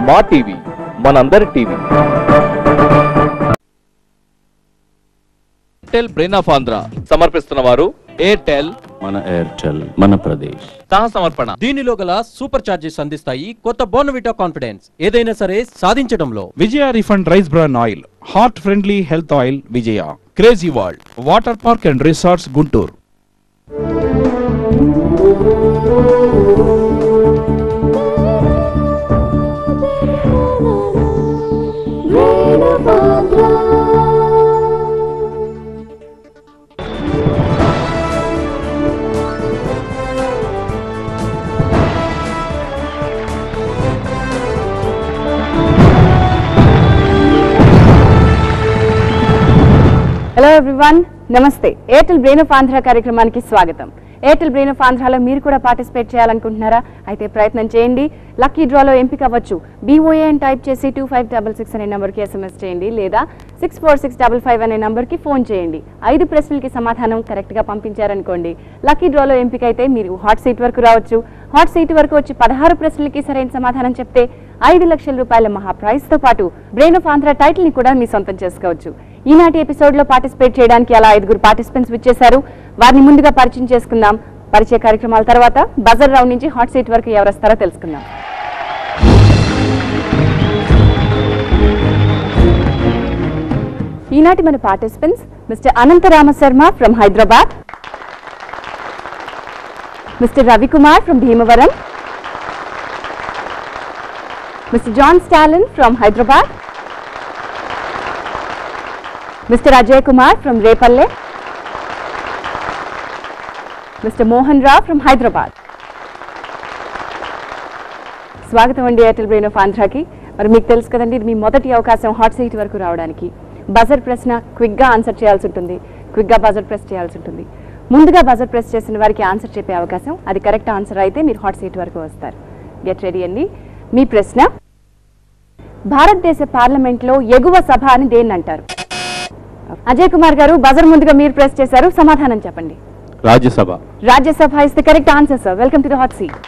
మా టీవీ మనందరి TV Airtel brain of Andhra సమర్పిస్తున్న వారు ఎయిర్టెల్ మన ఎయిర్టెల్ మన ప్రదేశ్ సహ సమర్పణ దీనిలో గల సూపర్ చార్జెస్ అందిస్తాయి కొత్త బోర్నవిటా కాన్ఫిడెన్స్ ఏదైనా సరే సాధించడంలో Vijaya refined rice bran oil heart friendly health oil Vijaya crazy world water park and resorts Guntur hello everyone namaste Airtel brain of Andhra కార్యక్రమానికి స్వాగతం ఎయిర్టెల్ బ్రెయిన్ ఆఫ్ ఆంధ్రాలో మీరు కూడా పార్టిసిపేట్ చేయాలనుకుంటున్నారా అయితే ప్రయత్నం చేయండి లక్కీ డ్రాలో ఎంపిక అవ్వచ్చు బీఓఏ అని టైప్ చేసి టూ ఫైవ్ డబల్ సిక్స్ అనే నెంబర్కి ఎస్ఎంఎస్ చేయండి లేదా six four six double five అనే నెంబర్కి ఫోన్ చేయండి ఐదు ప్రశ్నలకి సమాధానం కరెక్ట్గా పంపించారనుకోండి లక్కీ డ్రాలో ఎంపిక అయితే మీరు హాట్ సీట్ వరకు రావచ్చు హాట్ సీట్ వరకు వచ్చి పదహారు ప్రశ్నలకి సరైన సమాధానం చెప్తే ఐదు లక్షల రూపాయల మహా ప్రైజ్ తో పాటు బ్రెయిన్ ఆఫ్ ఆంధ్ర టైటిల్ ని కూడా మీ సొంతం చేసుకోవచ్చు ఈనాటి ఎపిసోడ్ లో పార్టిసిపేట్ చేయడానికి అలా ఐదుగురు పార్టిసిపెంట్స్ విచ్చేశారు వారిని ముందుగా పరిచయం చేసుకుందాం పరిచయ కార్యక్రమాల తర్వాత బజర్ రౌండ్ నుంచి హాట్ సీట్ వరకు ఎవరు వస్తారో తెలుసుకుందాం ఈనాటి మన participants mister Anantarama Sharma from Hyderabad mister Ravikumar from Bhimavaram Mr. John Stalin from Hyderabad. Mr. Ajay Kumar from Repalle. Mr. Mohan Rao from Hyderabad. స్వాగతం అండి ఎయిర్టెల్ బ్రెయిన్ ఆఫ్ ఆంధ్రాకి మరి మీకు తెలుసు కదండి ఇది మీ మొదటి అవకాశం హాట్ సీట్ వరకు రావడానికి బజర్ ప్రశ్న క్విక్గా ఆన్సర్ చేయాల్సి ఉంటుంది క్విక్గా బజర్ ప్రెస్ చేయాల్సి ఉంటుంది ముందుగా బజర్ ప్రెస్ చేసిన వారికి ఆన్సర్ చెప్పే అవకాశం అది కరెక్ట్ ఆన్సర్ అయితే మీరు హాట్ సీట్ వరకు వస్తారు గెట్ రెడీ అండి మీ ప్రశ్న భారతదేశ పార్లమెంట్లో ఎగువ సభ అని దేన్ని అంటారు అజయ్ కుమార్ గారు బజర్ ముందుగా మీరు ప్రెస్ చేశారు సమాధానం చెప్పండి Rajya Sabha Rajya Sabha is the correct answer sir welcome to the hot seat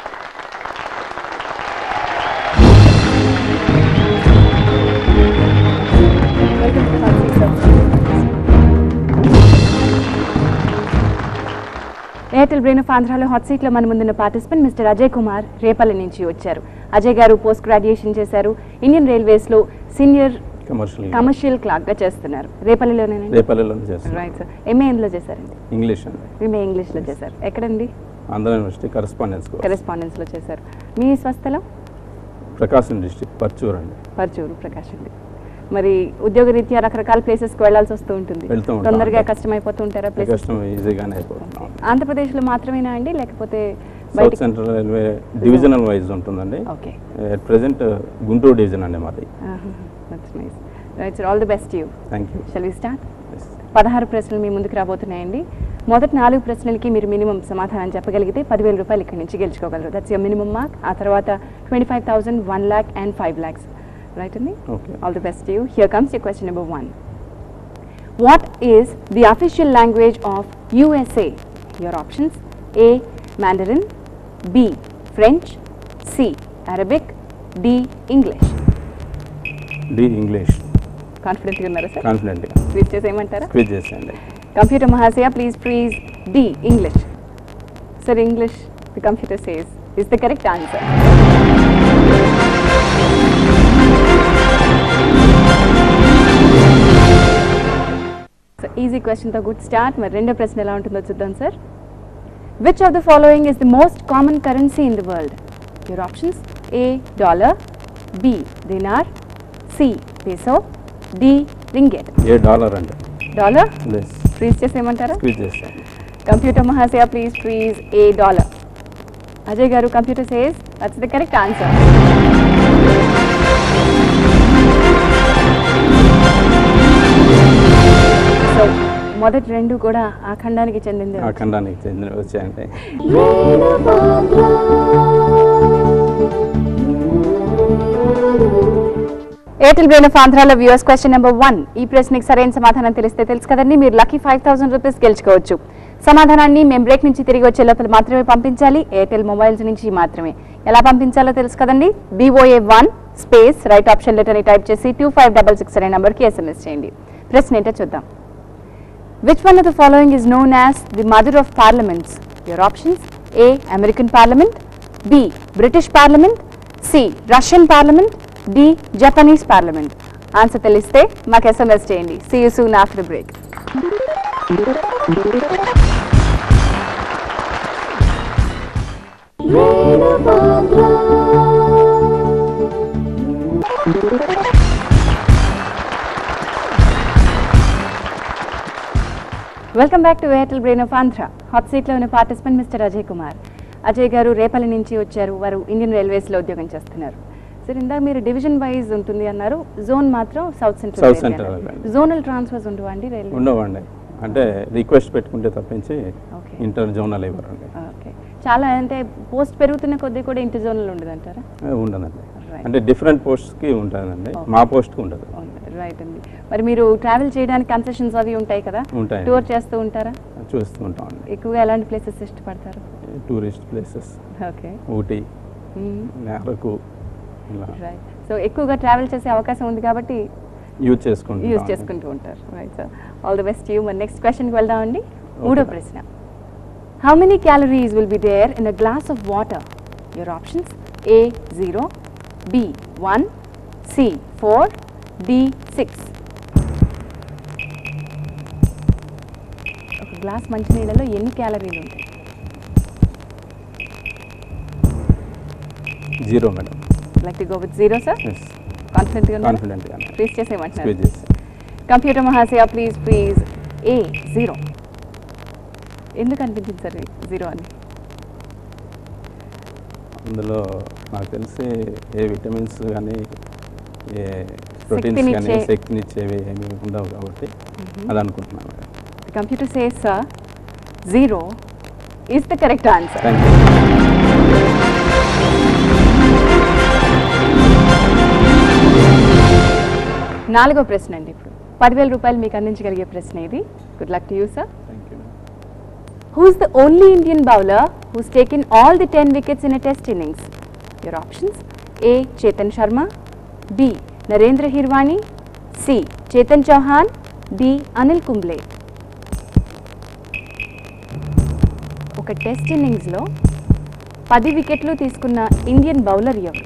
Airtel brain of ఆంధ్రాలో హాట్ సీట్ లో మన ముందున్న పార్టిసిపెంట్ మిస్టర్ అజయ్ కుమార్ రేపల్లి నుంచి వచ్చారు అజయ్ గారు పోస్ట్ గ్రాడ్యుయేషన్ చేశారు ఇండియన్ రైల్వేస్ లో సీనియర్ కమర్షియల్ కమర్షియల్ క్లాక్ గా చేస్తున్నారు రేపల్లిలోనేనండి రేపల్లెలో చేస్తాను రైట్ సార్ ఎంఏ ఎందులో చేశారండి ఇంగ్లీష్ అండి ఎంఏ ఇంగ్లీష్ లో చేశారు ఎక్కడండి Andhra university correspondence course correspondence లో చేశారు మీ స్వస్థలం ప్రకాశం డిస్టిక్ పర్చూర్ అండి పర్చూరు ప్రకాశ్ అండి మరి ఉద్యోగ రీత్యా రకరకాల ప్లేసెస్ కి వెళ్ళాల్సి వస్తూ ఉంటుంది వెళ్తూ ఉంటాం. తొందరగా కష్టమైపోతూ ఉంటారా ప్లేసెస్ కష్టం ఈజీగానే అయిపోతున్నాం ఆంధ్రప్రదేశ్ లో మాత్రమేనా అండి లేకపోతే సౌత్ బయటికి సెంట్రల్ రైల్వే డివిజనల్ వైజ్ ఉంటుందండి okay at present Guntur division అండి మాది that's nice right sir all the best you thank you shall we start పదహారు ప్రశ్నలు మీ ముందుకు రాబోతున్నాయండి మొదటి నాలుగు ప్రశ్నలకి మీరు మినిమం సమాధానం చెప్పగలిగితే పదివేల రూపాయలు ఇక్కడి నుంచి గెలుచుకోగలరు దట్స్ యువర్ మినిమం మార్క్ ఆ తర్వాత twenty five thousand one lakh and five lakhs right అండి okay all the best you here comes your question number one what is the official language of USA your options A Mandarin B French C Arabic D English D English కాన్ఫిడెంట్గా ఉన్నారా sir కాన్ఫిడెంట్గా quiz చేసేయమంటారా quiz చేసేయండి computer మహాశయ please please D English sir English the computer says is the correct answer so easy క్వశ్చన్తో good start మరి రెండో ప్రశ్న ఎలా ఉంటుందో చూద్దాం sir which of the following is the most common currency in the world your options A dollar B dinar C peso D ringgit A dollar అండి dollar let's freeze చేసేయమంటారా quiz చేసేయండి computer మహాశయ please please A dollar Ajay garu computer says that's the correct answer so మొదటి రెండు కూడా ఆ ఖండానికి చెందింది ఆ ఖండానికి చెందిన వచ్చాయండి ఎయిర్టెల్ బ్రెయిన్ ఆఫ్ ఆంధ్రాలో వ్యూవర్స్ క్వశ్చన్ నెంబర్ వన్ ఈ ప్రశ్నకి సరైన సమాధానం తెలిస్తే తెలుసు కదండి మీరు లక్కీ ఫైవ్ థౌసండ్ రూపీస్ గెలుచుకోవచ్చు సమాధానాన్ని మేము బ్రేక్ నుంచి తిరిగి వచ్చే లోపల మాత్రమే పంపించాలి ఎయిర్టెల్ మొబైల్స్ నుంచి మాత్రమే ఎలా పంపించాలో తెలుసు కదండి BOA one space right option letter ని టైప్ చేసి టూ ఫైవ్ డబల్ సిక్స్ అనే నంబర్కి ఎస్ఎంఎస్ చేయండి ప్రశ్న ఏంటో చూద్దాం which one of the following is known as the mother of parliaments your options A American parliament B British parliament C Russian parliament D Japanese parliament answer తెలిస్తే మాకు SMS చేయండి see you soon after break welcome back to Airtel brain of Andhra hot సీట్లో ఉన్న participant mister Ajay Kumar Ajay garu Repalle నుంచి వచ్చారు వారు Indian రైల్వేస్లో ఉద్యోగం చేస్తున్నారు సార్ ఇందాక మీరు డివిజన్ వైజ్ ఉంటుంది అన్నారు జోన్ మాత్రం south central South Central Railway. Zonal transfers ఉండవా అండి రైల్వే ఉండవండి అంటే రిక్వెస్ట్ పెట్టుకుంటే తప్పించి ఓకే ఇంటర్ జోనల్ ఇవ్వరండి ఓకే చాలా అంటే పోస్ట్ పెరుగుతున్న కొద్దీ కూడా ఇంటి జోనల్ ఉండదు అంటారా ఏ, ఉండదండి Right. అంటే డిఫరెంట్ పోస్ట్కి ఉంటుందండి మా పోస్ట్కి ఉండదు రైట్ అండి మరి మీరు ట్రావెల్ చేయడానికి కన్సెషన్స్ అవి ఉంటాయి కదా ఉంటాయి టూర్ చేస్తూ ఉంటారా చూస్తూ ఉంటామండి ఎక్కువగా ఎలాంటి ప్లేసెస్ ఇష్టపడతారు tourist places okay Ooty Araku ఇలా రైట్ సో ఎక్కువగా ట్రావెల్ చేసే అవకాశం ఉంది కాబట్టి యూజ్ చేసుకుంటాం యూజ్ చేసుకుంటూ ఉంటారు right sir all the best you మరి నెక్స్ట్ క్వశ్చన్కి వెళ్దామండి మూడో Okay. ప్రశ్న how many calories will be there in a glass of water your options A zero B one C four D six ఒక glass మంచినీళ్ళలో ఎన్ని క్యాలరీలు ఉంటాయి zero madam like to go with zero sir yes కాన్ఫిడెంట్గా ఉన్నారు కాన్ఫిడెంట్గా please చేసేయమంటున్నారు స్క్వేజ్ చేసి computer మహాశయ ప్లీజ్ ప్లీజ్ ఏ జీరో ఎందుకు అనిపించింది సార్ జీరో అని అందులో నాకు తెలిసి ఏ విటమిన్స్ కానీ ఏ ప్రోటీన్స్ శక్తినిచ్చే- కానీ శక్తినిచ్చేవి ఏమి ఉండవు కాబట్టి అది అనుకుంటున్నాను madam computer says sir zero is the correct answer thank you నాలుగో ప్రశ్న అండి ఇప్పుడు పదివేల రూపాయలు మీకు అందించగలిగే ప్రశ్న ఇది good luck to you sir thank you who is the only Indian bowler who's taken all the ten wickets in a test innings your options A Chetan Sharma B Narendra Hirwani C Chetan Chauhan D Anil Kumble ఒక టెస్ట్ ఇన్నింగ్స్లో పది వికెట్లు తీసుకున్న ఇండియన్ బౌలర్ ఎవరు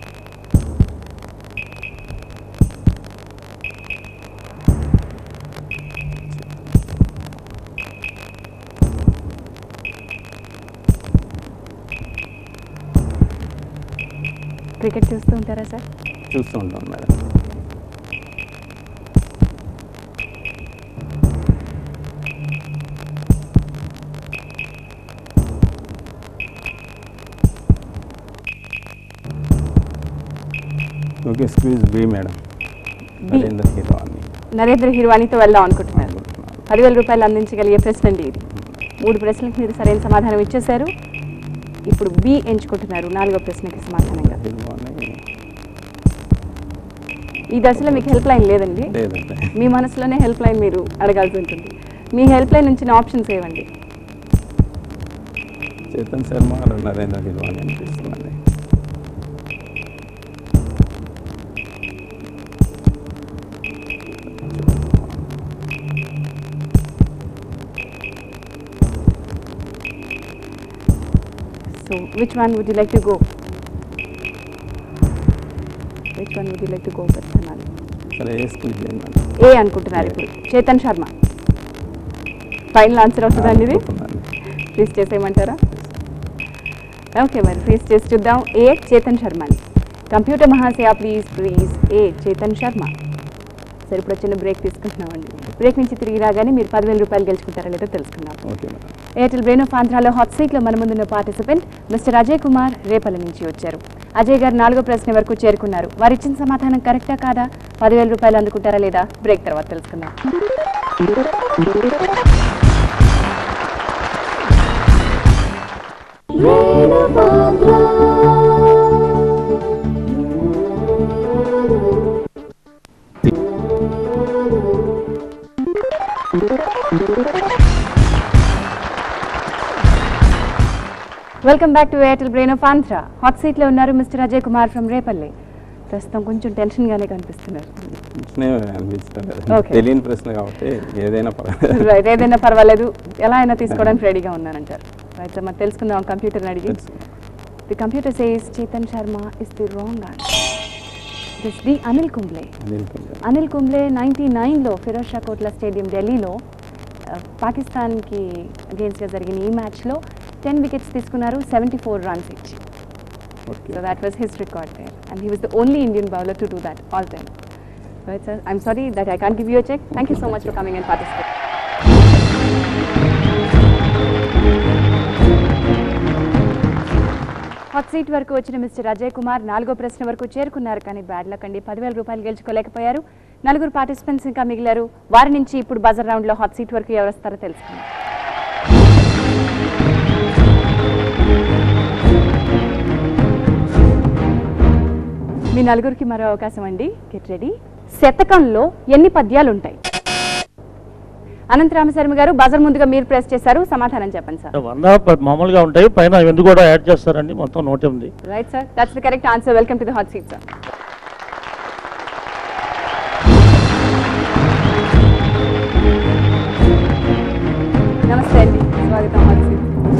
cricket చూస్తూ ఉంటారా sir చూస్తూ ఉంటాను మేడం ఓకే స్క్వీజ్ B madam B Narendra hero అని నరేంద్ర హిర్వాణితో వెళ్దాం అనుకుంటున్నారు అనుకుంటున్నాను పదివేల రూపాయలు అందించగలిగే ప్రశ్న అండి ఇది మూడు ప్రశ్నలకు మీరు సరైన సమాధానం ఇచ్చేశారు ఇప్పుడు బి ఎంచుకుంటున్నారు నాలుగో ప్రశ్నకి సమాధానంగా హీరో అని ఈ దశలో మీకు హెల్ప్ లైన్ లేదండి లేదంటే మీ మనసులోనే హెల్ప్ లైన్ మీరు అడగాల్సి ఉంటుంది మీ హెల్ప్ లైన్ నుంచి ఆప్షన్స్ ఏవండి చేతన్ శర్మ నరేంద్ర హీరో అని అనిపిస్తుందండి so which one would you like to go which one would you like to go పెడుతున్నాను సరే ఏ స్క్వీజ్ చేయండి మేడం ఏ అనుకుంటున్నారు ఇప్పుడు చేతన్ శర్మ ఫైనల్ ఆన్సర్ అవుతుందండి ఇది అనుకుంటున్నాను. ప్లీజ్ చేసేయమంటారా ఓకే మరి ప్లీజ్ చేసి చూద్దాం ఏ చేతన్ శర్మని కంప్యూటర్ మహాశయ please please A Chetan Sharma సరే ఇప్పుడు చిన్న బ్రేక్ తీసుకుంటున్నామండి బ్రేక్ నుంచి తిరిగి రాగానే మీరు పదివేల రూపాయలు గెలుచుకుంటారా లేదో తెలుసుకుందాం okay madam Airtel brain of ఆంధ్రాలో హాట్ సీట్లో మన ముందున్న పార్టిసిపెంట్ మిస్టర్ అజయ్ కుమార్ రేపల్లి నుంచి వచ్చారు అజయ్ గారు నాలుగో ప్రశ్న వరకు చేరుకున్నారు వారు ఇచ్చిన సమాధానం కరెక్టా కాదా పదివేల రూపాయలు అందుకుంటారా లేదా బ్రేక్ తర్వాత తెలుసుకుందాం welcome back to Airtel brain of Andhra hot సీట్లో ఉన్నారు మిస్టర్ అజయ్ కుమార్ ఫ్రమ్ రేపల్లి ప్రస్తుతం కొంచెం టెన్షన్గానే కనిపిస్తున్నారు ప్రశ్నే అనిపించడం లేదు Okay. తెలియని ప్రశ్న కాబట్టి ఏదైనా పర్వాలేదు రైట్ ఏదైనా పర్వాలేదు ఎలా అయినా తీసుకోవడానికి రెడీగా ఉన్నానంటారు రైట్ సార్ మరి తెలుసుకుందాం కంప్యూటర్ని అడిగి the computer says Chetan Sharma is the wrong answer this the Anil Kumble Anil Anil Kumble ninety నైన్లో ఫిరోజ్ షా కోట్లా స్టేడియం ఢిల్లీలో ఆ, పాకిస్తాన్కి అగేన్స్ట్గా జరిగిన ఈ మ్యాచ్లో టెన్ వికెట్స్ తీసుకున్నారు సెవెంటీ ఫోర్ రన్స్ ఇచ్చి okay so that was his record there and he was the only Indian bowler to do that all time right sir I'm sorry that I can't give you check thank you so much for coming and participate hot seat వరకు వచ్చిన mister Ajay Kumar నాలుగో ప్రశ్న వరకు చేరుకున్నారు కానీ bad luck అండి పదివేల రూపాయలు గెలుచుకోలేకపోయారు నలుగురు పార్టిసిపెంట్స్ ఇంకా మిగిలారు వారి నుంచి ఇప్పుడు బజర్ రౌండ్లో హాట్ సీట్ వరకు ఎవరు వస్తారో తెలుసుకుందాం మీ నలుగురికి మరో అవకాశం అండి గెట్ రెడీ శతకంలో ఎన్ని పద్యాలు ఉంటాయి అనంత రామశర్మ గారు బజర్ ముందుగా మీరు ప్రెస్ చేశారు సమాధానం చెప్పండి సార్ వంద ప- మామూలుగా ఉంటాయి పైన ఎందుకు కూడా యాడ్ చేస్తారండి మొత్తం నూట ఎనిమిది right sir that's the correct answer welcome to the hot seat sir namaste అండి స్వాగతం hot seat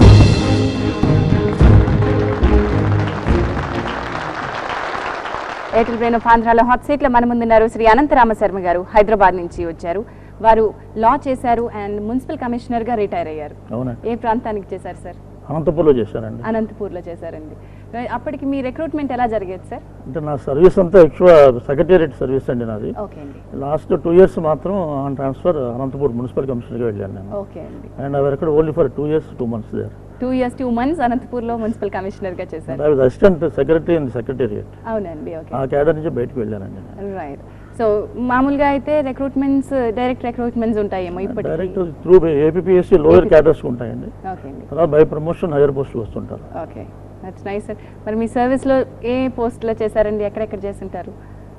Airtel brain of ఆంధ్రాలో హాట్ సీట్లో మన ముందున్నారు శ్రీ అనంతరామ శర్మ గారు హైదరాబాద్ నుంచి వచ్చారు వారు లా చేశారు అండ్ మున్సిపల్ కమిషనర్గా రిటైర్ అయ్యారు అవునండి ఏ ప్రాంతానికి చేశారు సార్ అనంతపూర్లో చేశానండి అనంతపూర్లో చేశారండి అప్పటికి మీ రిక్రూట్మెంట్ ఎలా జరిగేది సార్ అంటే నా సర్వీస్ అంతా ఎక్కువ సెక్రటేరియట్ సర్వీస్ అండి నాది ఓకే అండి లాస్ట్ టూ ఇయర్స్ మాత్రం ఆన్ ట్రాన్స్ఫర్ అనంతపూర్ మున్సిపల్ కమిషనర్గా వెళ్ళాను నేను ఓకే అండి అండ్ అవి అక్కడ only for two years two months there two years two months అనంతపూర్లో మున్సిపల్ కమిషనర్గా చేశారు I was assistant secretary in secretariat అవునండి ఓకే ఆ క్యాడర్ నుంచి బయటకు వెళ్ళానండి నేను రైట్ సో మామూలుగా అయితే రిక్రూట్మెంట్స్ డైరెక్ట్ రిక్రూట్మెంట్స్ ఉంటాయేమో ఇప్పటికి direct through APSC lower cadres ఉంటాయండి ఓకే అండి తర్వాత బై ప్రమోషన్ హైయర్ పోస్ట్ వస్తుంటారు ఓకే దట్స్ నైస్ సార్ మరి మీ సర్వీస్లో ఏ పోస్ట్లో చేశారండి ఎక్కడెక్కడ చేస్తుంటారు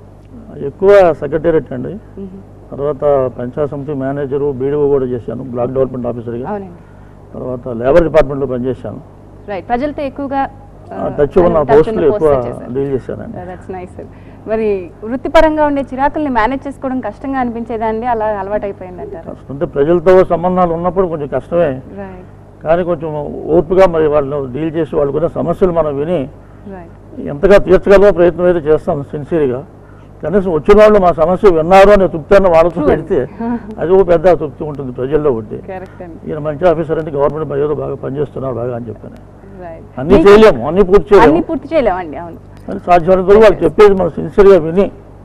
ఎక్కువ సెక్రటేరియట్ అండి తర్వాత పంచాయత్ సమితి మేనేజరు బీడీఓ కూడా చేశాను బ్లాక్ డెవలప్మెంట్ ఆఫీసర్గా అవునండి తర్వాత లేబర్ డిపార్ట్మెంట్లో పనిచేశాను రైట్ ప్రజలతో ఎక్కువగా టచ్ ఉన్న పోస్టులు ఎక్కువ డీల్ చేశానండి దట్స్ నైస్ సార్ మరి వృత్తిపరంగా ఉండే చిరాకుల్ని మేనేజ్ చేసుకోవడం కష్టంగా అనిపించేదా అండి అలా అలవాటు అయిపోయింది అంటారు అంటే ప్రజలతో సంబంధాలు ఉన్నప్పుడు కొంచెం కష్టమే రైట్ కానీ కొంచెం ఓర్పుగా మరి వాళ్ళు డీల్ చేసి వాళ్ళకున్న సమస్యలు మనం విని రైట్ ఎంతగా తీర్చగలమో ప్రయత్నం అయితే చేస్తాం సిన్సియర్గా కనీసం వచ్చిన వాళ్ళు మా సమస్య విన్నారు అనే తృప్తిని వాళ్ళతో పెడితే అది ఓ పెద్ద తృప్తి ఉంటుంది ప్రజల్లో ఉంటే కరెక్ట్ అండి ఈయన మంచి ఆఫీసర్ అంటే గవర్నమెంట్ ఏదో బాగా పనిచేస్తున్నారు బాగా అని చెప్పాను రైట్ అన్నీ చేయలేము అన్నీ పూర్తి అన్ని చేయలేము పూర్తి చేయలేమండి అవును కానీ సాధ్యమైనంత వరకు వాళ్ళు చెప్పేది మనం సిన్సియర్గా విని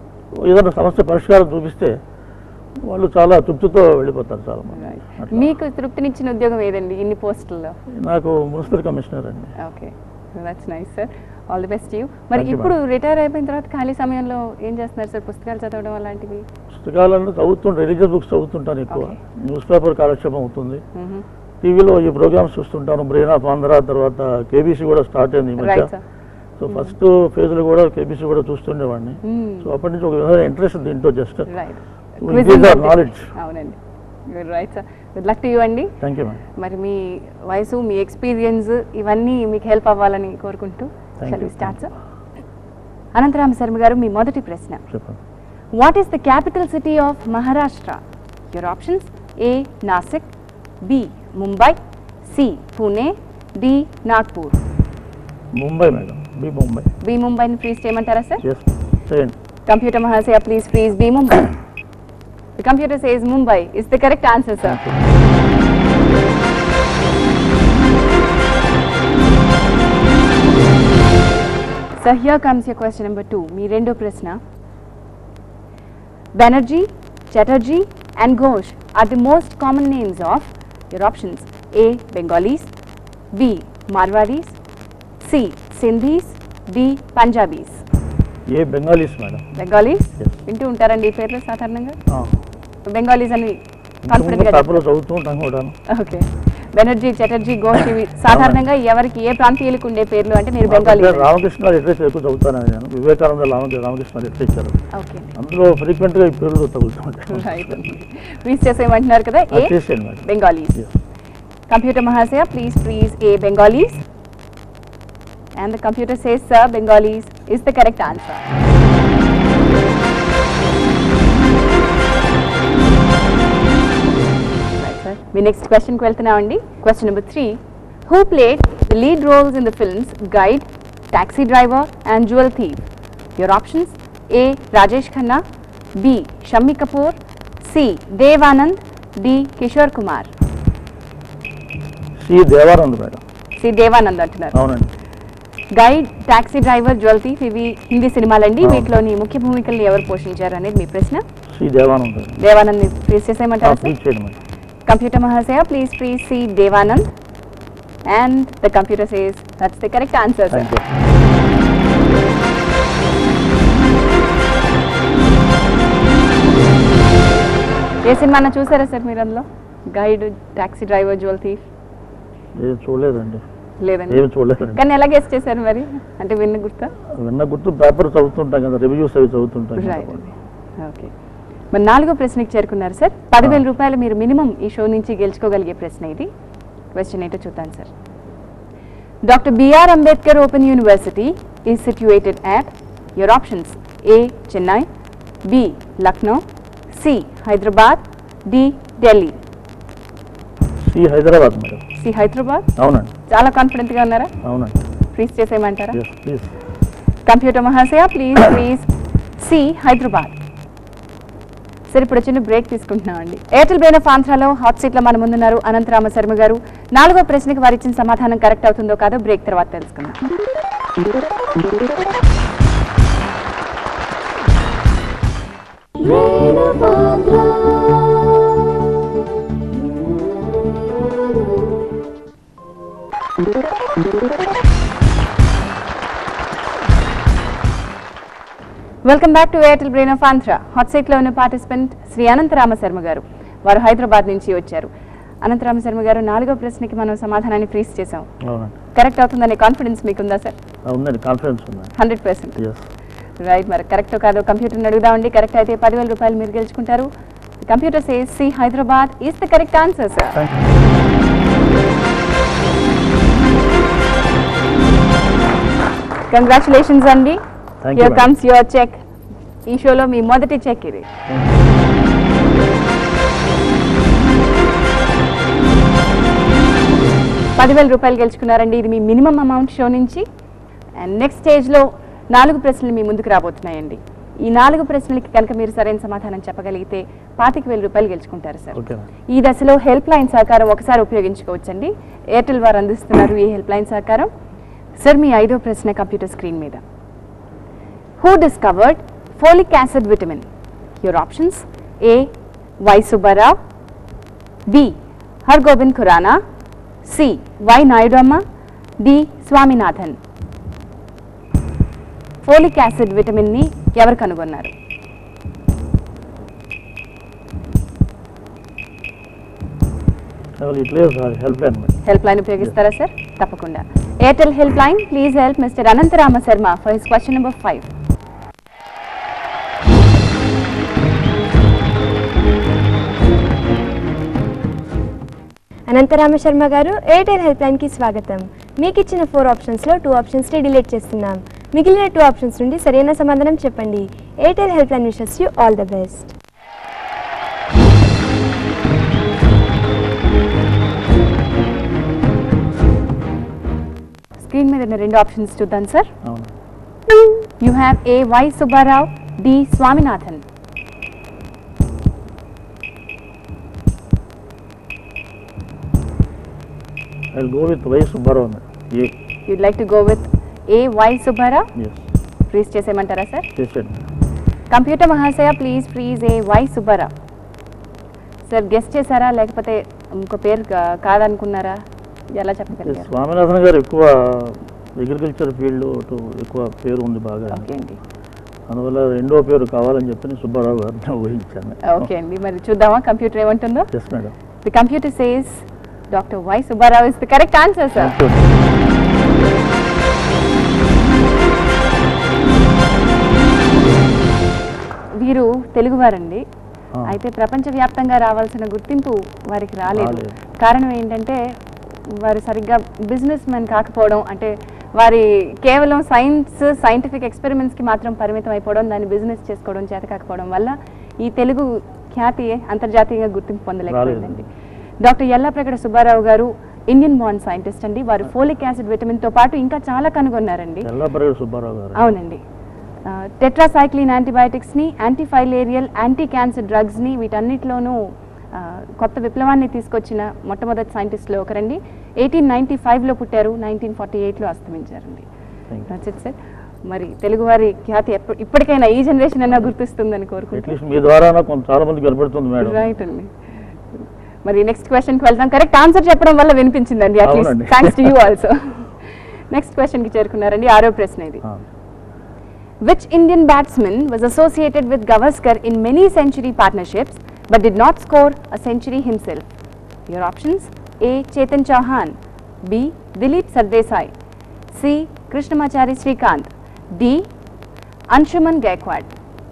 ఏదైనా సమస్య పరిష్కారం చూపిస్తే వాళ్ళు చాలా తృప్తితో వెళ్ళిపోతారు చాలా మంది రైట్ అట్లా. మీకు తృప్తినిచ్చిన ఉద్యోగం ఏదండి ఇన్ని పోస్టుల్లో నాకు మున్సిపల్ కమిషనర్ అండి okay that's nice sir all the best you మరి Thank you, ఇప్పుడు రిటైర్ అయిపోయిన తర్వాత ఖాళీ సమయంలో ఏం చేస్తున్నారు సార్ పుస్తకాలు చదవడం అలాంటివి పుస్తకాలను చదువుతుంటే రిలీజియస్ బుక్స్ చదువుతుంటాను ఎక్కువ Okay. న్యూస్ పేపర్ కాలక్షేపం అవుతుంది మ్మ్. టీవీలో ఈ ప్రోగ్రామ్స్ చూస్తుంటాను బ్రెయిన్ ఆఫ్ ఆంధ్ర తర్వాత కేబీసీ కూడా స్టార్ట్ అయింది ఈ మధ్య రైట్ సార్ సో ఫస్ట్ ఫేజ్లో కూడా కేబీసీ కూడా చూస్తుండేవాడిని సో అప్పటి నుంచి ఒక విధంగా ఇంట్రెస్ట్ దీంట్లో just right increase our knowledge. అవునండి right sir good luck to you అండి థ్యాంక్ యూ మ్యామ్ మరి మీ వయసు మీ ఎక్స్పీరియన్స్ ఇవన్నీ మీకు హెల్ప్ అవ్వాలని కోరుకుంటూ Thank you. Start sir Anantarama Sharma garu మీ మొదటి ప్రశ్న చెప్పండి what is the capital city of Maharashtra your options A Nashik B Mumbai C Pune D Nagpur Mumbai madam B Mumbai B ముంబైని ఫ్రీజ్ చేయమంటారా సార్ ఎస్ చేయండి కంప్యూటర్ మహాశయ please freeze B Mumbai the computer says Mumbai is the correct answer sir So here comes your question number two. మీ రెండో ప్రశ్న Banerjee Chatterjee and Ghosh are the most common names of your options A Bengalis B Marwaris C Sindhis D Punjabis A Bengalis madam Bengalis Yes. వింటూ ఉంటారండి ఈ పేర్లు సాధారణంగా ఆ. Bengalis అని ఇంతకుముందు కాన్ఫిడెంట్ గా పేపర్లో చదువుతూ ఉంటాను కూడా ఓకే బెనర్జీ చటర్జీ ఘోష్ ఇవి సాధారణంగా ఎవరికి ఏ ప్రాంతీయులకు ఉండే పేర్లు అంటే మీరు బెంగాలీ రామకృష్ణ లిటరేచర్ ఎక్కువ చదువుతాను నేను వివేకానంద రామ రామకృష్ణ లిటరేచర్ ఓకే అందులో ఫ్రీక్వెంట్గా ఈ పేర్లు తగులుతూ ఉంటాయి రైట్ ప్లీజ్ చేసేయమంటున్నారు కదా ఏ అది చేసేయండి మేడం బెంగాలీస్ Yes. కంప్యూటర్ మహాశయ please please A Bengalis And the computer says, sir, Bengalis is the correct answer. Right, sir. Me next క్వశ్చన్కి వెళ్తున్నామండి question number three who played the lead roles in the films guide taxi driver and jewel థీవ్ your options A Rajesh Khanna B Shammi Kapoor C Devanand D Kishore Kumar C Devanand madam C Devanand అంటున్నారు అవునండి guide taxi driver jewel thief ఇవి హిందీ సినిమాలండి అవును. వీటిలోని ముఖ్య భూమికల్ని ఎవరు పోషించారు అనేది మీ ప్రశ్న C Devanand Devanand please చేసేయమంటారా please చేయండి మేడం కంప్యూటర్ మహాశయ please please C Devanand and the computer says that's the correct answer sir thank you A cinema చూసారా సార్ మీరు అందులో guide taxi driver jewel thief ఏం చూడలేదండి లేదండి ఏమి చూడలేదండి కానీ ఎలా గెస్ట్ చేశారు మరి అంటే విన్న గుర్తా విన్న గుర్తు పేపర్ చదువుతుంటాం కదా రివ్యూస్ అవి చదువుతుంటాం కదా. రైట్ ఓకే మరి నాలుగో ప్రశ్నకి చేరుకున్నారు సార్ పదివేల రూపాయలు మీరు మినిమం ఈ షో నుంచి గెలుచుకోగలిగే ప్రశ్న ఇది క్వశ్చన్ ఏంటో చూద్దాం sir doctor B R Ambedkar open university is situated at your options A Chennai B Lucknow C Hyderabad D Delhi C Hyderabad madam C Hyderabad అవునండి చాలా కాన్ఫిడెంట్గా ఉన్నారా అవునండి ప్లీజ్ చేసేయమంటారా ఎస్ ప్లీజ్ కంప్యూటర్ మహాశయ ప్లీజ్ ప్లీజ్ సి హైదరాబాద్ సరే ఇప్పుడు చిన్న బ్రేక్ తీసుకుంటున్నామండి ఎయిర్టెల్ బ్రెయిన్ ఆఫ్ ఆంధ్రాలో హాట్ సీట్లో మన ముందున్నారు అనంతరామ శర్మ గారు నాలుగో ప్రశ్నకి వారు ఇచ్చిన సమాధానం కరెక్ట్ అవుతుందో కాదో బ్రేక్ తర్వాత తెలుసుకుందాం welcome back to Airtel brain of Andhra hot సీట్లో ఉన్న పార్టిసిపెంట్ శ్రీ అనంతరామ శర్మ గారు వారు హైదరాబాద్ నుంచి వచ్చారు అనంతరామ శర్మ గారు నాలుగో ప్రశ్నకి మనం సమాధానాన్ని ఫ్రీజ్ చేసాం అవునండి కరెక్ట్ అవుతుందనే కాన్ఫిడెన్స్ మీకుందా సార్ ఆ, ఉందండి కాన్ఫిడెన్స్ ఉందండి హండ్రెడ్ పర్సెంట్ ఎస్ రైట్ మరి కరెక్ట్ కాదో కంప్యూటర్ని అడుగుదామండి కరెక్ట్ అయితే పదివేల రూపాయలు మీరు గెలుచుకుంటారు computer says C Hyderabad is the correct answer sir thank you congratulations అండి Thank you, here madam. Comes your cheque ఈ షోలో మీ మొదటి చెక్ ఇది పదివేల రూపాయలు గెలుచుకున్నారండి ఇది మీ మినిమం అమౌంట్ షో నుంచి అండ్ నెక్స్ట్ స్టేజ్లో నాలుగు ప్రశ్నలు మీ ముందుకు రాబోతున్నాయండి ఈ నాలుగు ప్రశ్నలకి కనుక మీరు సరైన సమాధానం చెప్పగలిగితే పాతిక వేల రూపాయలు గెలుచుకుంటారు సార్ ఓకే ఈ దశలో హెల్ప్ లైన్ సహకారం ఒకసారి ఉపయోగించుకోవచ్చండి ఎయిర్టెల్ వారు అందిస్తున్నారు ఈ హెల్ప్ లైన్ సహకారం సార్ మీ ఐదో ప్రశ్న కంప్యూటర్ స్క్రీన్ మీద who discovered folic acid vitamin your options A Y Subbarao B Hargobind Khorana C Y Nayudamma D Swaminathan folic acid విటమిన్ని ఎవరు కనుగొన్నారు ఇట్లే help line madam help line ఉపయోగిస్తారా సార్ తప్పకుండా Airtel help line please help mister Anantarama Sharma for his question number five Anantarama Sharma garu Airtel help లైన్కి స్వాగతం మీకు ఇచ్చిన ఫోర్ ఆప్షన్స్లో టూ ఆప్షన్స్ని డిలీట్ చేస్తున్నాం మిగిలిన టూ ఆప్షన్స్ నుండి సరైన సమాధానం చెప్పండి Airtel help line wishes you all the best screen మీద ఉన్న రెండు ఆప్షన్స్ చూద్దాం సార్ అవును you have A Y Subbarao D Swaminathan I go with Y Subbarao madam A you'd like to go with A Y Subbarao yes please చేసేయమంటారా sir చేసేయండి computer మహాశయ please please A Y Subbarao sir guessed చేశారా లేకపోతే ఇంకో పేరు కా- కాదనుకున్నారా ఎలా చెప్పగలిగారు స్వామినాథన్ గారు ఎక్కువ అగ్రికల్చర్ ఫీల్డ్ ఎక్కువ పేరు ఉంది బాగా ఓకే అండి అందువల్ల రెండో పేరు కావాలని చెప్పి సుబ్బారావు గారిని ఊహించాను ఓకే అండి మరి చూద్దామా కంప్యూటర్ ఏమంటుందో yes madam the computer says doctor Y Subbarao is the correct answer sir వీరు తెలుగువారండి ఆ. అయితే ప్రపంచవ్యాప్తంగా రావాల్సిన గుర్తింపు వారికి రాలేదు రాలేదు. కారణం ఏంటంటే వారు సరిగ్గా బిజినెస్ మ్యాన్ కాకపోవడం అంటే వారి కేవలం సైన్స్ సైంటిఫిక్ ఎక్స్పెరిమెంట్స్కి మాత్రం పరిమితం అయిపోవడం దాన్ని బిజినెస్ చేసుకోవడం చేత కాకపోవడం వల్ల ఈ తెలుగు ఖ్యాతి అంతర్జాతీయంగా గుర్తింపు పొందలేకపోయిందండి డాక్టర్ ఎల్లాప్రగడ సుబ్బారావు గారు ఇండియన్ బాండ్ సైంటిస్ట్ అండి వారు ఫోలిక్ యాసిడ్ విటమిన్తో పాటు ఇంకా చాలా కనుగొన్నారండి ఎల్లాపరెడ్డి సుబ్బారావు గారు అవునండి టెట్రాసైక్లిన్ యాంటీబయాటిక్స్ని యాంటీఫైలేరియల్ యాంటీ క్యాన్సర్ డ్రగ్స్ని వీటన్నిటిలోనూ ఆ, కొత్త విప్లవాన్ని తీసుకొచ్చిన మొట్టమొదటి సైంటిస్ట్లో ఒకరండి ఎయిటీన్ నైన్టీ ఫైవ్లో పుట్టారు నైన్టీన్ ఫార్టీ ఎయిట్లో అస్తమించారండి Thank you. That's it, sir. మరి తెలుగువారి ఖ్యాతి ఎప్ప- ఇప్పటికైనా ఈ జనరేషన్ అయినా గుర్తిస్తుందని కోరుకుంటున్నాను అట్లీస్ట్ మీ ద్వారా కొంత చాలా మంది కనపడుతుంది మేడం రైట్ అండి మరి నెక్స్ట్ క్వశ్చన్కి వెళ్దాం కరెక్ట్ ఆన్సర్ చెప్పడం వల్ల వినిపించిందండి అట్లీస్ట్ అవునండి. Thanks to you also next క్వశ్చన్కి చేరుకున్నారండి ఆరో ప్రశ్న ఇది ఆ. Which Indian batsman was associated with Gavaskar in many century partnerships but did not score a century himself? Your options A. Chetan Chauhan, B. Dilip Sardesai, C. Krishnamachari Srikanth, D. Anshuman Gaikwad.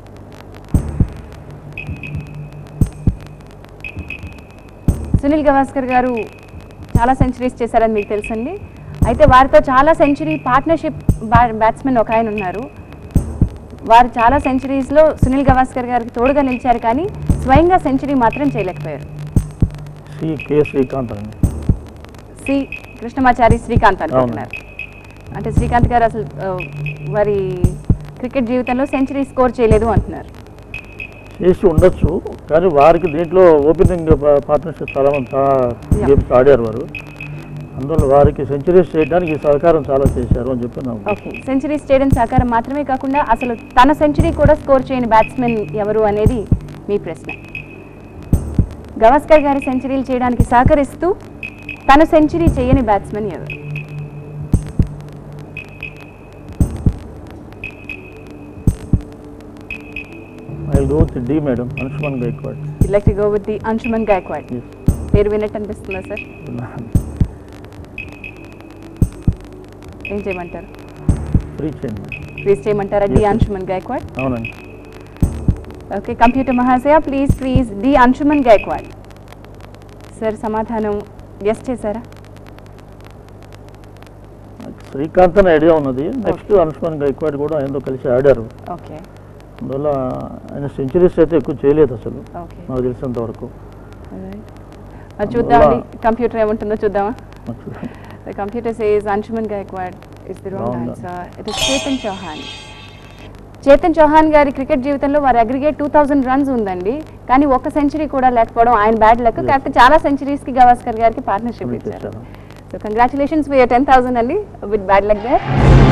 Sunil Gavaskar గారు చాలా centuries చేశారని మీకు తెలుసండి అయితే వారితో చాలా century partnership batsmen ఒక ఆయన ఉన్నారు వారు చాలా సెంచరీస్లో సునీల్ గవాస్కర్ గారికి తోడుగా నిలిచారు కానీ స్వయంగా సెంచరీ మాత్రం చేయలేకపోయారు సి కె శ్రీకాంత్ అండి సి కృష్ణమాచారి శ్రీకాంత్ అనుకుంటున్నారు అంటే శ్రీకాంత్ గారు అసలు ఆ, వారి క్రికెట్ జీవితంలో సెంచరీ స్కోర్ చేయలేదు అంటున్నారు చేసి ఉండొచ్చు కానీ వారికి దీంట్లో ఓపెనింగ్ పార్ట్నర్షిప్ చాలా మంది చాలా Yeah. గేమ్స్ ఆడారు వారు అందువల్ల వారికి సెంచరీస్ చేయడానికి ఈ సహకారం చాలా చేశారు అని చెప్పి నాకు ఓకే సెంచరీస్ చేయడం సహకారం మాత్రమే కాకుండా అసలు తన సెంచరీ కూడా స్కోర్ చేయని బ్యాట్స్మెన్ ఎవరు అనేది మీ ప్రశ్న గవాస్కర్ గారి సెంచరీలు చేయడానికి సహకరిస్తూ తన సెంచరీ చేయని బ్యాట్స్మెన్ ఎవరు I go with D madam Anshuman Gaekwad like to go with the Anshuman Gaekwad పేరు విన్నట్టు అనిపిస్తుందా సార్ ఏం చేయమంటారు ఫ్రీ చేయండి మేడం ప్లీజ్ చేయమంటారా D Yes, sir. Anshuman Gaekwad అవునండి ఓకే కంప్యూటర్ మహాశయ please please D Anshuman Gaekwad sir సమాధానం ఎస్ చేశారా నాకు శ్రీకాంత్ అనే ఐడియా ఉన్నది నెక్స్ట్ అనుష్మాన్ గైక్వాడ్ కూడా ఆయనతో కలిసి ఆడారు ఓకే అందువల్ల ఆయన సెంచరీస్ అయితే ఎక్కువ చేయలేదు అసలు ఓకే నాకు తెలిసినంత వరకు మరి చూద్దామండి కంప్యూటర్ ఏముంటుందో చూద్దామా నాకు The computer says Anshuman Gaikwad is the wrong Wrong. answer. It is Chetan Chauhan. Chetan Chauhan గారి క్రికెట్ జీవితంలో వారి అగ్రిగేట్ టూ థౌసండ్ రన్స్ ఉందండి కానీ ఒక్క సెంచరీ కూడా లేకపోవడం ఆయన బ్యాడ్ లక్ కాకపోతే చాలా సెంచరీస్ కి గవాస్కర్ గారికి పార్ట్నర్షిప్ ఇచ్చారు చేశాను so congratulations for ten thousand అండి with bad luck there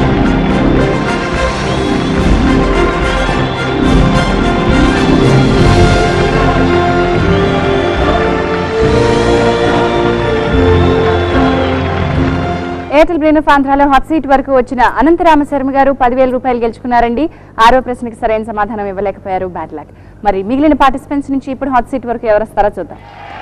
Airtel brain of ఆంధ్రాలో హాట్ సీట్ వరకు వచ్చిన అనంతరామ శర్మ గారు పదివేల రూపాయలు గెలుచుకున్నారండి ఆరో ప్రశ్నకి సరైన సమాధానం ఇవ్వలేకపోయారు బ్యాడ్ లక్ మరి మిగిలిన పార్టిసిపెంట్స్ నుంచి ఇప్పుడు హాట్ సీట్ వరకు ఎవరు వస్తారో చూద్దాం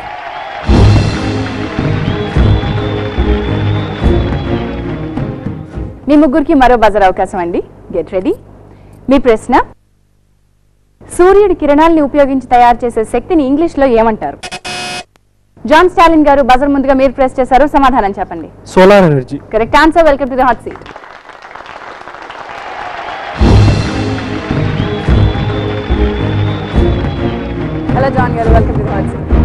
మీ ముగ్గురికి మరో బజర్ అవకాశం అండి గెట్ రెడీ మీ ప్రశ్న సూర్యుడి కిరణాలని ఉపయోగించి తయారు చేసే శక్తిని ఇంగ్లీష్లో ఏమంటారు జాన్ స్టాలిన్ గారు బజర్ ముందుగా మీరు ప్రెస్ చేశారు సమాధానం చెప్పండి solar energy correct answer welcome to the hot seat hello John garu welcome to the hot seat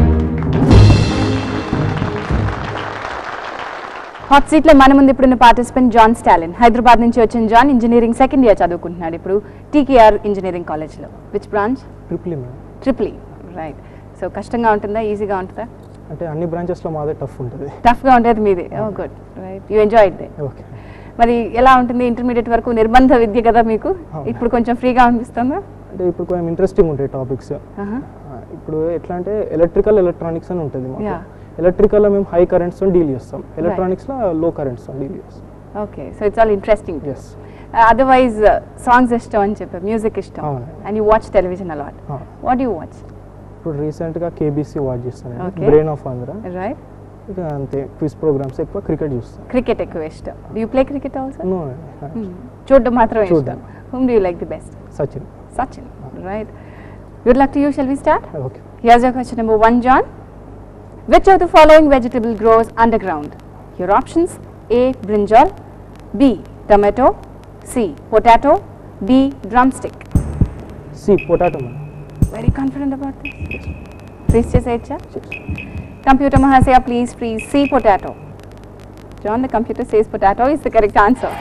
hot seat లో మన ముందు ఇప్పుడున్న పార్టిసిపెంట్ జాన్ స్టాలిన్ హైదరాబాద్ నుంచి వచ్చిన జాన్ ఇంజనీరింగ్ సెకండ్ ఇయర్ చదువుకుంటున్నాడు ఇప్పుడు టీకేఆర్ ఇంజనీరింగ్ కాలేజ్లో which branch triple madam triple E right so కష్టంగా ఉంటుందా ఈజీగా ఉంటుందా అంటే అన్ని బ్రాంచెస్లో మాదే టఫ్ ఉంటుంది టఫ్గా ఉండేది మీది oh good right you enjoy day okay మరి ఎలా ఉంటుంది ఇంటర్మీడియట్ వరకు నిర్బంధ విద్య కదా మీకు అవును. ఇప్పుడు కొంచెం ఫ్రీగా అనిపిస్తుందా అంటే ఇప్పుడు కొంచెం ఇంట్రెస్టింగ్ ఉంటాయి టాపిక్స్ ఆహా. ఇప్పుడు ఎట్లా అంటే ఎలక్ట్రికల్ ఎలక్ట్రానిక్స్ అని ఉంటుంది మాకు Yeah. ఎలక్ట్రికల్లో మేము హై కరెంట్స్తో డీల్ చేస్తాం ఎలక్ట్రానిక్స్లో లో కరెంట్స్తో డీల్ చేస్తాం okay so it's all interesting yes otherwise songs ఇష్టం అని చెప్పారు మ్యూజిక్ ఇష్టం అవును. And you watch television a lot what you watch ఇప్పుడు రీసెంట్గా కేబీసీ వాచ్ చేస్తాను Okay. Brain of Andhra right ఇక అంతే క్విజ్ ప్రోగ్రామ్స్ ఎక్కువ క్రికెట్ చూస్తాను క్రికెట్ ఎక్కువ ఇష్టం you play cricket also No, చూడడం మాత్రమే ఇష్టం చూడ్డం. Whom do you like the best Sachin Sachin right good luck to you shall we start okay Here's your question number one, John. Which of the following vegetable grows underground? Your options A. Brinjal, B. Tomato C potato D drumstick C potato madam very confident about this freeze చేసేయచ్చా computer మహాశయ please freeze C potato John the computer says potato is the correct answer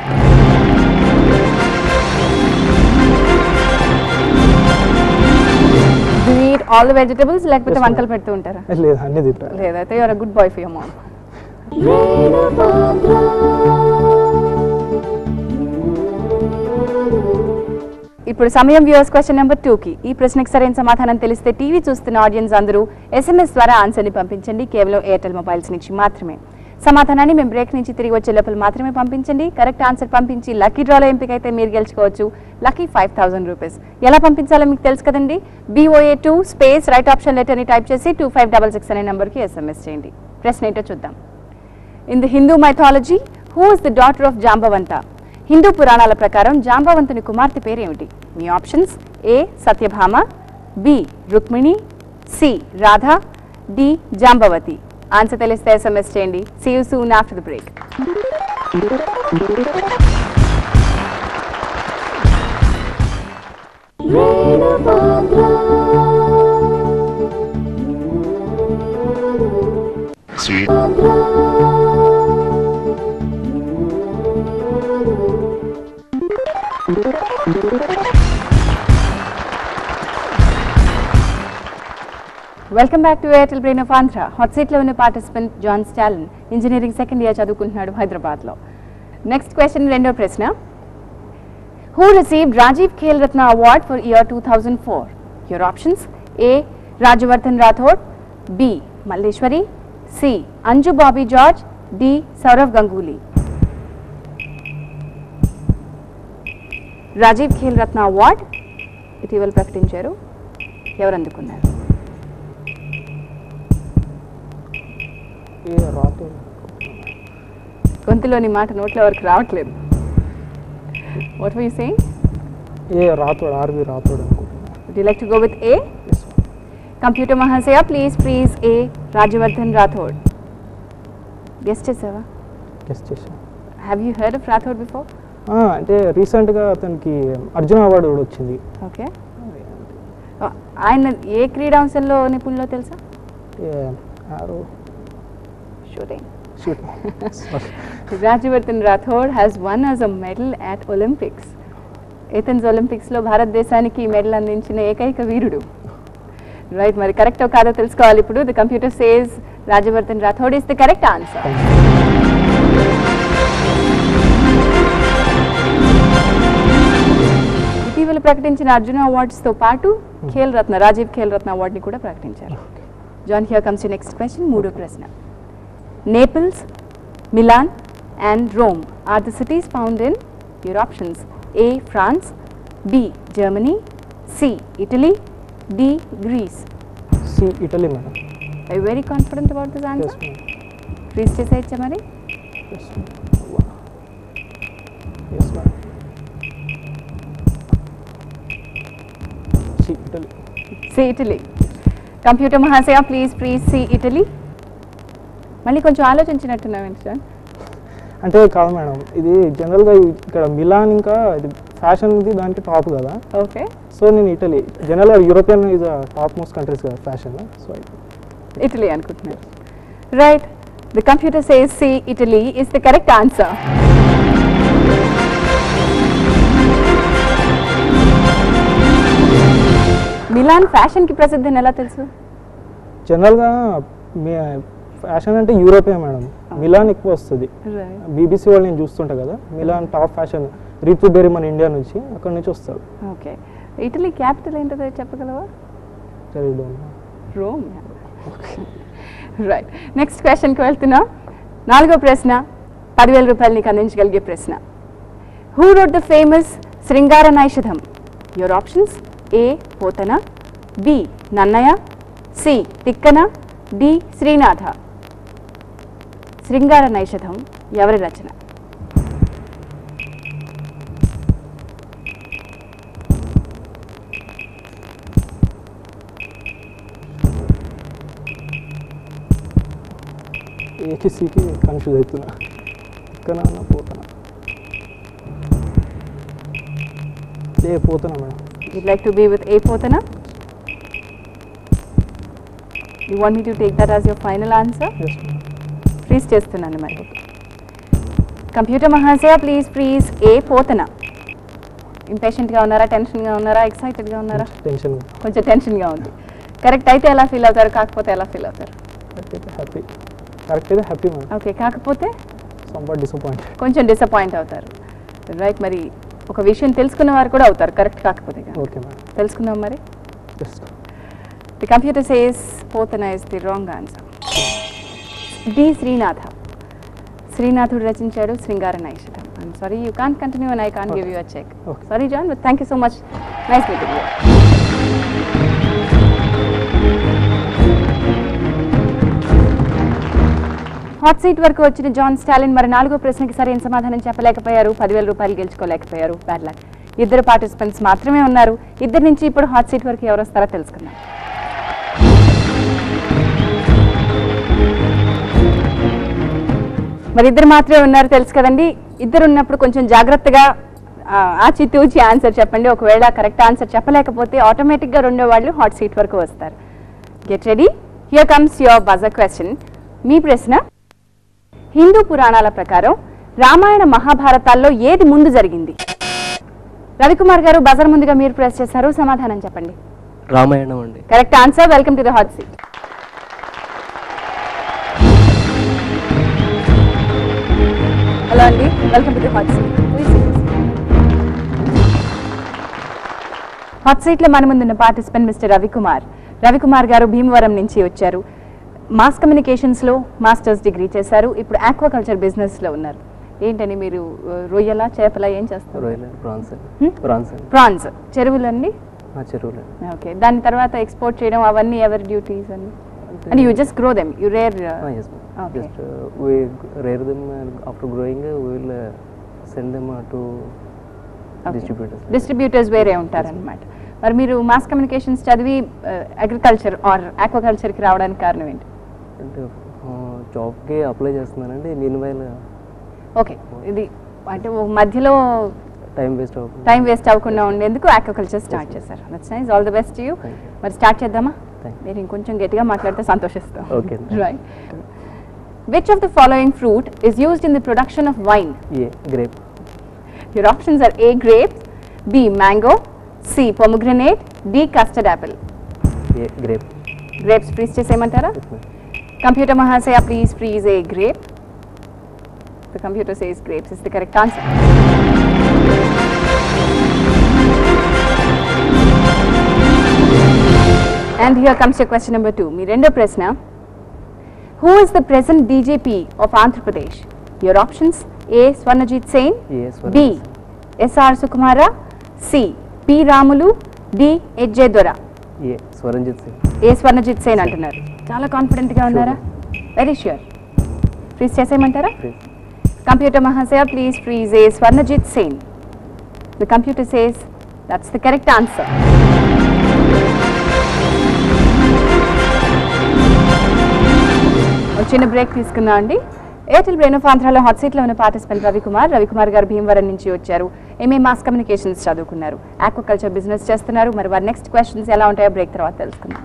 Do you eat all the vegetables లేకపోతే Yes, ma'am. వంకలు పెడుతూ ఉంటారా లేదు అన్నీ తింటా లేదైతే you're good boy for your mom ఇప్పుడు సమయం వ్యూవర్స్ క్వశ్చన్ నెంబర్ కి ఈ ప్రశ్నకు సరైన సమాధానం తెలిస్తే టీవీ చూస్తున్న ఆడియన్స్ అందరూ ఎస్ఎంఎస్ ద్వారా ఆన్సర్ని పంపించండి కేవలం ఎయిర్టెల్ మొబైల్స్ నుంచి మాత్రమే సమాధానాన్ని మేము బ్రేక్ నుంచి తిరిగి వచ్చే లోపల మాత్రమే పంపించండి కరెక్ట్ ఆన్సర్ పంపించి లక్కీ డ్రాలో ఎంపిక అయితే మీరు గెలుచుకోవచ్చు లక్కీ ఫైవ్ థౌసండ్ రూపీస్ ఎలా పంపించాలో మీకు తెలుసు కదండి BOA two space right option లెటర్ని టైప్ చేసి టూ ఫైవ్ డబల్ సిక్స్ అనే నెంబర్కి ఎస్ఎంఎస్ చేయండి ప్రశ్న ఏంటో చూద్దాం in the Hindu mythology who is the daughter of Jambavanta Hindu పురాణాల ప్రకారం జాంబవంతుని కుమార్తె పేరు ఏమిటి మీ options A Satyabhama B Rukmini C Radha D Jambavati answer తెలిస్తే ఎస్ఎంఎస్ చేయండి see you soon after the break welcome back to Airtel brain of Andhra hot సీట్లో ఉన్న participant John Stalin engineering second year చదువుకుంటున్నాడు హైదరాబాద్లో నెక్స్ట్ క్వశ్చన్ రెండో ప్రశ్న who received Rajiv Khel Ratna award for year two thousand four your options A Rajyavardhan Rathore B Malleswari C Anju Bobby George D Sourav Ganguly Rajiv Khel Ratna award ఇటీవల ప్రకటించారు ఎవరు అందుకున్నారు ఏ రాతో గొంతులోని మాట నోట్ల వరకు రావట్లేదు what were you saying A Rathore ఆర్వి రాతోడు అనుకుంటున్నా would you like to go with A computer మహాశయ please please A Rajyavardhan Rathore guessed చేసావా గెస్ట్ చేశాను have you heard of Rathore before ఆ, అంటే రీసెంట్గా అతనికి అర్జున అవార్డు కూడా వచ్చింది ఓకే ఆయన ఏ క్రీడాంశంలో నిపుణులో తెలుసా ఏ ఆరో shooting shoot Rajyavardhan Rathore has won as a medal at olympics Athens ఒలింపిక్స్లో భారతదేశానికి మెడల్ అందించిన ఏకైక వీరుడు రైట్ మరి కరెక్టో కాదో తెలుసుకోవాలి ఇప్పుడు the computer says Rajyavardhan Rathore is the correct answer ఇటీవల ప్రకటించిన అర్జున అవార్డ్స్తో పాటు ఖేల్ రత్న రాజీవ్ ఖేల్ రత్న అవార్డుని కూడా ప్రకటించారు John here comes next question మూడో ప్రశ్న Naples Milan and Rome are the cities found in your options A France B Germany C Italy D Greece C Italy madam I very confident about this yes answer madam freeze చేసేయచ్చా మరి yes yes madam C Italy C Italy computer మహాశయ please please C Italy మళ్ళీ కొంచెం ఆలోచించినట్టున్నావు sir అంటే కాదు madam ఇది జనరల్గా ఇక్కడ మిలాన్ ఇంకా ఇది ఫ్యాషన్ ఇది దానికి టాప్ కదా ఓకే సో నేను ఇటలీ జనరల్గా European is top most countries కదా ఫ్యాషన్ సో ఇటలీ అనుకుంటున్నారు right the computer says C Italy is the correct answer Milan fashion కి ప్రసిద్ధి అని ఎలా తెలుసు జనరల్గా మీ ఫ్యాషన్ అంటే యూరోపియన్ మేడం మిలాన్ ఎక్కువ వస్తుంది బీబీసీ వాళ్ళు నేను చూస్తుంటా కదా Milan top fashion Ritu Beri మన ఇండియా నుంచి అక్కడ నుంచి వస్తారు ఓకే ఇటలీ క్యాపిటల్ ఏంటో చెప్పగలవా తెలియదు రోమ్ రైట్ నెక్స్ట్ క్వశ్చన్కి వెళ్తున్నాం నాలుగో ప్రశ్న పదివేల రూపాయలు నీకు అందించగలిగే ప్రశ్న who road the famous Shringara Naishadham your options A Pothana B Nannaya C Tikkana D Srinatha Shringara Naishadham ఎవరి రచన ఏకి సీకి కన్ఫ్యూజ్ అవుతున్నా ఇక్కడ పోతున్నా ఏ పోతున్నా madam You'd like to be with A Potana? You want me to take that as your final answer? Yes madam freeze చేస్తున్నాను మరి computer మహాశయ please please A Pothana ఇంపేషెంట్గా ఉన్నారా టెన్షన్గా ఉన్నారా ఎక్సైటెడ్గా ఉన్నారా టెన్షన్ కొంచెం టెన్షన్గా ఉంది కరెక్ట్ అయితే ఎలా ఫీల్ అవుతారు కాకపోతే ఎలా ఫీల్ అవుతారు కరెక్ట్ అయితే హ్యాపీ కరెక్ట్ అయితే హ్యాపీ మేడం ఓకే కాకపోతే సంబట్ డిసప్పాయింట్ కొంచెం డిసప్పాయింట్ అవుతారు రైట్ మరి ఒక విషయం తెలుసుకున్న వారు కూడా అవుతారు కరెక్ట్ కాకపోతే కనుక. ఓకే మేడం తెలుసుకుందాం మరి just the computer says Pothana is the wrong answer D Srinatha శ్రీనాథుడు రచించాడు Shringara Naishadham I'm sorry you can't continue and I can't give you a cheque Okay. Sorry John but thank you so much nice meeting you hot seat వరకు వచ్చిన John Stalin మరి నాలుగో ప్రశ్నకి సరైన సమాధానం చెప్పలేకపోయారు పదివేల రూపాయలు గెలుచుకోలేకపోయారు బ్యాడ్ లక్ ఇద్దరు పార్టిసిపెంట్స్ మాత్రమే ఉన్నారు ఇద్దరి నుంచి ఇప్పుడు హాట్ సీట్ వరకు ఎవరు వస్తారో తెలుసుకుందాం మరి ఇద్దరు మాత్రమే ఉన్నారు తెలుసు కదండి ఇద్దరు ఉన్నప్పుడు కొంచెం జాగ్రత్తగా ఆ, ఆచితూచి ఆన్సర్ చెప్పండి ఒకవేళ కరెక్ట్ ఆన్సర్ చెప్పలేకపోతే ఆటోమేటిక్గా రెండో వాళ్ళు హాట్ సీట్ వరకు వస్తారు get ready here comes your buzzer question మీ ప్రశ్న హిందూ పురాణాల ప్రకారం రామాయణ మహాభారతాల్లో ఏది ముందు జరిగింది రవికుమార్ గారు బజర్ ముందుగా మీరు ప్రెస్ చేశారు సమాధానం చెప్పండి రామాయణం అండి correct answer welcome to the hot seat hello అండి welcome to the hot seat hot సీట్లో మన ముందున్న పార్టిసిపెంట్ మిస్టర్ రవికుమార్ రవికుమార్ గారు భీమవరం నుంచి వచ్చారు మాస్ కమ్యూనికేషన్స్లో మాస్టర్స్ డిగ్రీ చేశారు ఇప్పుడు ఆక్వాకల్చర్ బిజినెస్లో ఉన్నారు ఏంటని మీరు ఆ, రొయ్యల చేపల ఏం చేస్తారు రొయ్యలు ప్రాన్స్ Hmm? ప్రాన్స్ అండి ప్రాన్స్ చెరువులండి ఆ చెరువులు ఓకే దాని తర్వాత ఎక్స్పోర్ట్ చేయడం అవన్నీ ఎవరి డ్యూటీస్ అండి and you just grow them you rear yes Okay. Just we rear them after growing will send them to distributors distributors వేరే ఉంటారనమాట మరి మీరు మాస్ కమ్యూనికేషన్స్ చదివి అగ్రికల్చర్ ఆర్ ఆక్వాకల్చర్కి రావడానికి కారణం ఏంటి అంటే జాబ్కి అప్లై చేస్తున్నానండి మీన్ వైల్ ఓకే ఇది అంటే ఓ మధ్యలో టైం వేస్ట్ అవ్వకుండా టైం వేస్ట్ అవ్వకుండా ఉండేందుకు ఆక్వాకల్చర్ స్టార్ట్ చేశారు that's nice all the best you Thank you. మరి స్టార్ట్ చేద్దామా Thank you. మీరు ఇంకొంచెం గట్టిగా మాట్లాడితే సంతోషిస్తాం Okay. Right which of the following fruit is used in the production of wine A grape Your options are A. Grapes, B. Mango, C. Pomegranate, D. Custard apple. A grape Grapes freeze చేసేయమంటారా Computer Mahasaya, please freeze a grape. The computer says grapes is the correct answer. And here comes your question number two. మీ రెండో ప్రశ్న Who is the present DGP of Andhra Pradesh? Your options A. Swarnajit Sen, A B. SR Sukumara C P Ramulu D HJ Dora A స్వరంజిత్ Singh ఏ స్వర్ణజిత్ సేన్ అంటున్నారు చాలా confident గా ఉన్నారా very sure freeze చేసేయమంటారా Freeze. Computer మహాశయ please freeze A Swarnajit Sen the computer says that's the correct answer ఒక చిన్న break తీసుకుందాం అండి ఎయిర్టెల్ బ్రెయిన్ ఆఫ్ ఆంధ్రాలో హాట్ సీట్లో ఉన్న పార్టిసిపెంట్ రవికుమార్ రవికుమార్ గారు భీమవరం నుంచి వచ్చారు ఎంఏ మాస్ కమ్యూనికేషన్స్ చదువుకున్నారు ఆక్వాకల్చర్ బిజినెస్ చేస్తున్నారు మరి వారి నెక్స్ట్ క్వశ్చన్స్ ఎలా ఉంటాయో బ్రేక్ తర్వాత తెలుసుకుందాం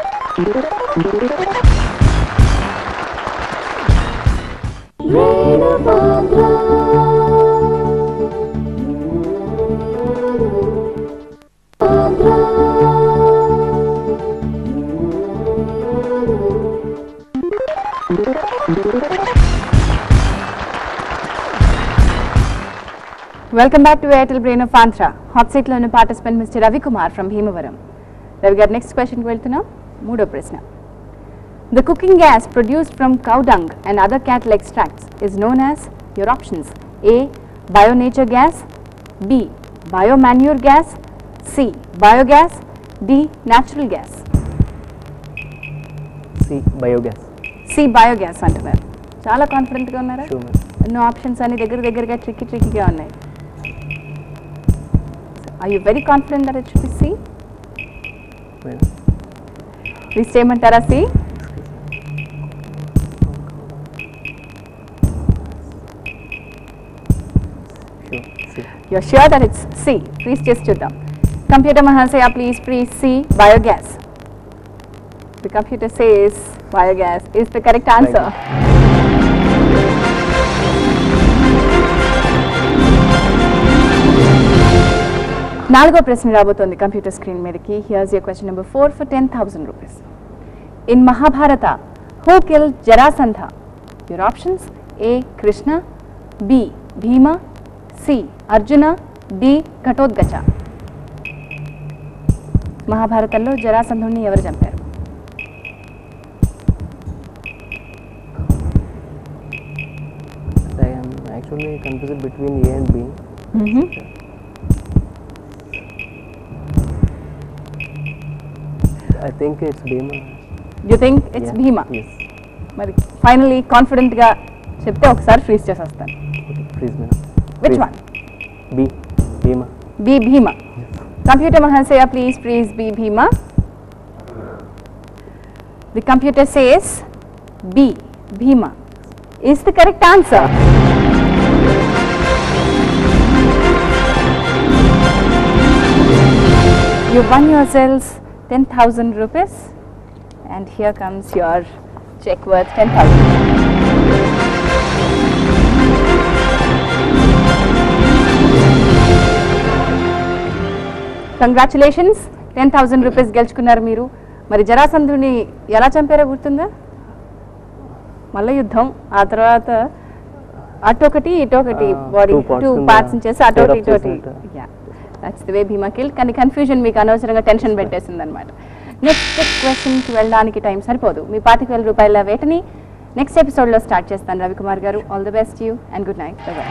welcome back to Airtel brain of Andhra hot సీట్లో ఉన్న participant mister Ravikumar from Bhimavaram Ravi garu next క్వశ్చన్కి వెళ్తున్నాం మూడో ప్రశ్న the cooking gas produced from cow dung and other cattle extracts is known as your options A bio nature gas B bio manure gas C biogas D natural gas C biogas C biogas అంటున్నారు చాలా కాన్ఫిడెంట్గా ఉన్నారా shoe madam ఎన్నో options అన్ని దగ్గర దగ్గరగా tricky ట్రిక్కీగా ఉన్నాయి I you very confident that it should be C madam please చేయమంటారా C sure C you're sure that it's C please చేసి చూద్దాం కంప్యూటర్ మహాశయ please please C biogas the computer says biogas is the correct answer నాలుగో ప్రశ్న రాబోతోంది computer screen మీదకి here's your question number four for ten thousand rupees in Mahabharata who kill Jarasandha your options A Krishna B Bhima C Arjuna D ఘటోద్గచ మహాభారతంలో జరాసంధుడిని ఎవరు చంపారు I am actually confused between A and B. I think it's Bhima. You think it's Yeah. Bhima Yes. మరి finally కాన్ఫిడెంట్గా చెప్తే ఒకసారి freeze చేసేస్తాను Okay, please, madam. Which Please. One B. Bhima. B Bhima computer మహాశయ please please B Bhima the computer says B Bhima is the correct answer You won yourselves 10,000 rupees and here comes your check worth 10,000. Congratulations ten thousand rupees గెలుచుకున్నారు మీరు మరి జరాసంధుని ఎలా చంపారో గుర్తుందా మల్ల యుద్ధం ఆ తర్వాత అటొకటి ఇటొకటి Ah, body two parts two కింద పార్ట్స్ చేసి tear అటొకటి up ఇటొకటి చేసినట్టు. That's the way Bhima kill కానీ కన్ఫ్యూజన్ మీకు అనవసరంగా టెన్షన్ పెట్టేసింది అనమాట నెక్స్ట్ క్వశ్చన్కి వెళ్ళడానికి టైం సరిపోదు మీ పాతిక వేల రూపాయల వేటని నెక్స్ట్ ఎపిసోడ్లో స్టార్ట్ చేస్తాను Ravikumar garu all the best you and good night bye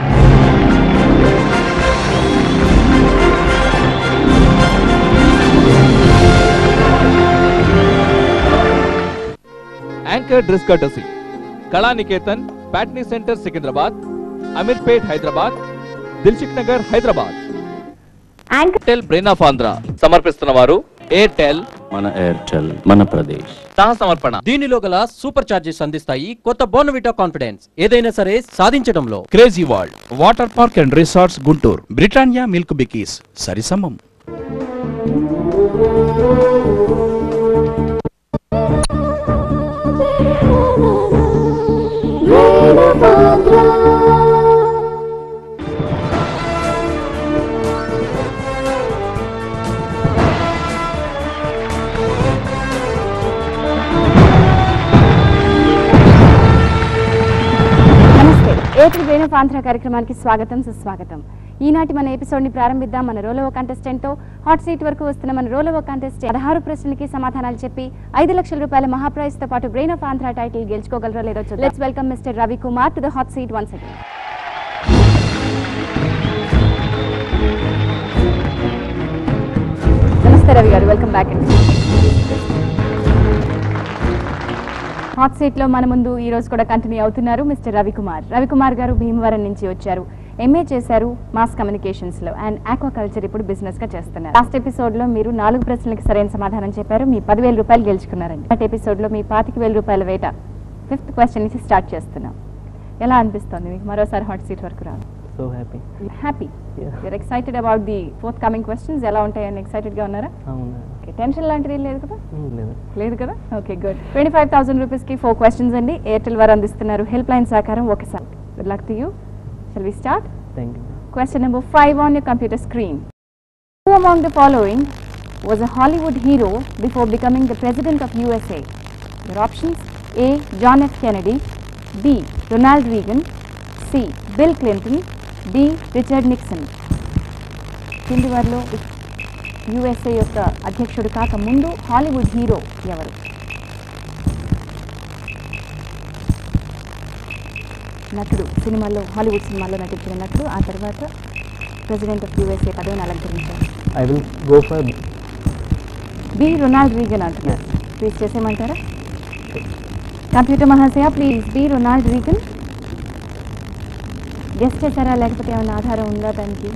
anchor dress courtesy Kalaniketan Patny centre Secunderabad Ameerpet Hyderabad Dilsukhnagar Hyderabad Airtel brain of Andhra సమర్పిస్తున్న వారు ఎయిర్టెల్ మన ఎయిర్టెల్ మన ప్రదేశ్ సహ సమర్పణ దీనిలో గల సూపర్ చార్జెస్ అందిస్తాయి కొత్త బోర్నవిటా కాన్ఫిడెన్స్ ఏదైనా సరే సాధించడంలో crazy world water park and resorts Guntur Britannia Milk Bikis సరిసమం నమస్తే ఏపీ బ్రెయిన్ ఆఫ్ ఆంధ్ర కార్యక్రమానికి స్వాగతం సుస్వాగతం ఈనాటి మన ఎపిసోడ్ ని ప్రారంభిద్దాం మన రోలవ కాంటెస్టెంట్ తో హాట్ సీట్ వరకు వస్తున్న మన రోలవ కాంటెస్ట్ పదహారు ప్రశ్నలకి సమాధానాలు చెప్పి ఐదు లక్షల రూపాయల మహాప్రైజ్ తో పాటు బ్రెయిన్ ఆఫ్ ఆంధ్ర టైటిల్ గెలుచుకోగలరో లేదో let's welcome mister Ravi Kumar to the hot seat once again నమస్తే రవి గారు వెల్కమ్ బ్యాక్ అండి హాట్ సీట్ లో మన ముందు ఈ రోజు కూడా కంటిన్యూ అవుతున్నారు మిస్టర్ రవికుమార్ రవికుమార్ గారు భీమవరం నుంచి వచ్చారు ఎంఏ చేశారు మాస్ కమ్యూనికేషన్స్ లో అండ్ ఆక్వాకల్చర్ ఇప్పుడు బిజినెస్ గా చేస్తున్నారు లాస్ట్ ఎపిసోడ్ లో మీరు నాలుగు ప్రశ్నలకి సరైన సమాధానం చెప్పారు మీ పదివేల రూపాయలు గెలుచుకున్నారండి లాస్ట్ ఎపిసోడ్ లో మీ పాతిక వేల రూపాయల వేట ఫిఫ్త్ క్వశ్చన్ నుంచి స్టార్ట్ చేస్తున్నాం ఎలా అనిపిస్తుంది మీకు మరోసారి హాట్ సీట్ వరకు రాదు So happy. Happy Yeah. You're excited about the fourth coming questions ఎలా ఉంటాయని ఎక్సైటెడ్ గా ఉన్నారా అవునా ఓకే టెన్షన్ లాంటిది ఏం లేదు కదా Hmm, లేదు లేదు కదా okay good twenty five thousand రూపీస్కి ఫోర్ క్వశ్చన్స్ అండి ఎయిర్టెల్ వారు అందిస్తున్నారు హెల్ప్ లైన్ సహకారం ఒకసారి good luck to you shall we start thank you question number five on your computer screen Who among the following was a Hollywood hero before becoming the president of USA? Your options A. John F. Kennedy, B. Ronald Reagan, C. Bill Clinton, D. Richard Nixon. కింది వారిలో USA యొక్క అధ్యక్షుడు కాక ముందు Hollywood hero ఎవరు నటుడు సినిమాలో Hollywood సినిమాలో నటించిన నటుడు ఆ తర్వాత ప్రెసిడెంట్ ఆఫ్ యుఎస్ఏ పదవిని అలంకరించారు I will go for B Ronald Reagan అంటున్నారు ప్లీజ్ చేసేయమంటారా కంప్యూటర్ మహాశయ please B Ronald Reagan guessed చేశారా లేకపోతే ఏమైనా ఆధారం ఉందా దానికి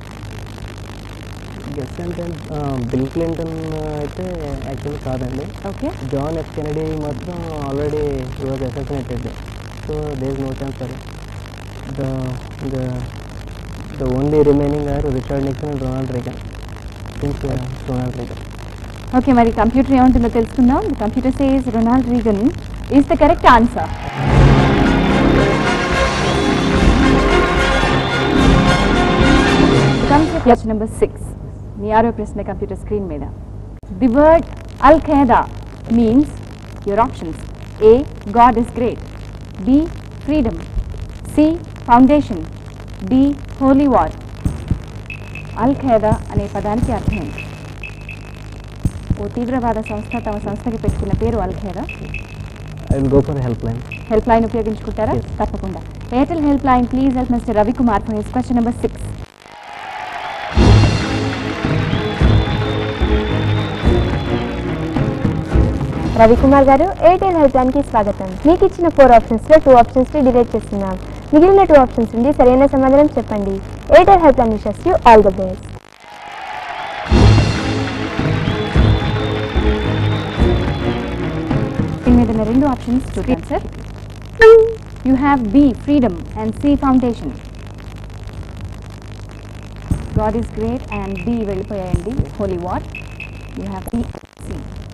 గెస్ అంటే బిల్ క్లింటన్ అయితే యాక్చువల్లీ కాదండి ఓకే జాన్ ఎఫ్ కెనడీ మాత్రం already was assassinated so they is no chance for the the the only remaining are Richard Nixon and Ronald Reagan think Ronald Reagan okay మరి computer ఏమంటుందో తెలుసుకుందాం computer says Ronald Reagan is the correct answer question number six మీ ఆరో ప్రశ్న computer screen మీద the word al Qaeda means your options A God is great B freedom C foundation D holy war al Qaeda అనే పదానికి అర్థం ఏంటి ఓ తీవ్రవాద సంస్థ తమ సంస్థకి పెట్టుకున్న పేరు al Qaeda I will go for help line help line ఉపయోగించుకుంటారా తప్పకుండా Airtel help line please help mister Ravikumar for his question number six Ravikumar garu Airtel help లైన్కి స్వాగతం మీకు ఇచ్చిన ఫోర్ ఆప్షన్స్లో టూ ఆప్షన్స్ని డిలీట్ చేస్తున్నాం మిగిలిన టూ ఆప్షన్స్ నుండి సరైన సమాధానం చెప్పండి Airtel help line wishes you all the best దీని మీద ఉన్న రెండు ఆప్షన్స్ చూద్దాం sir you have B freedom and C foundation God is great and B వెళ్ళిపోయాయండి holy what you have B C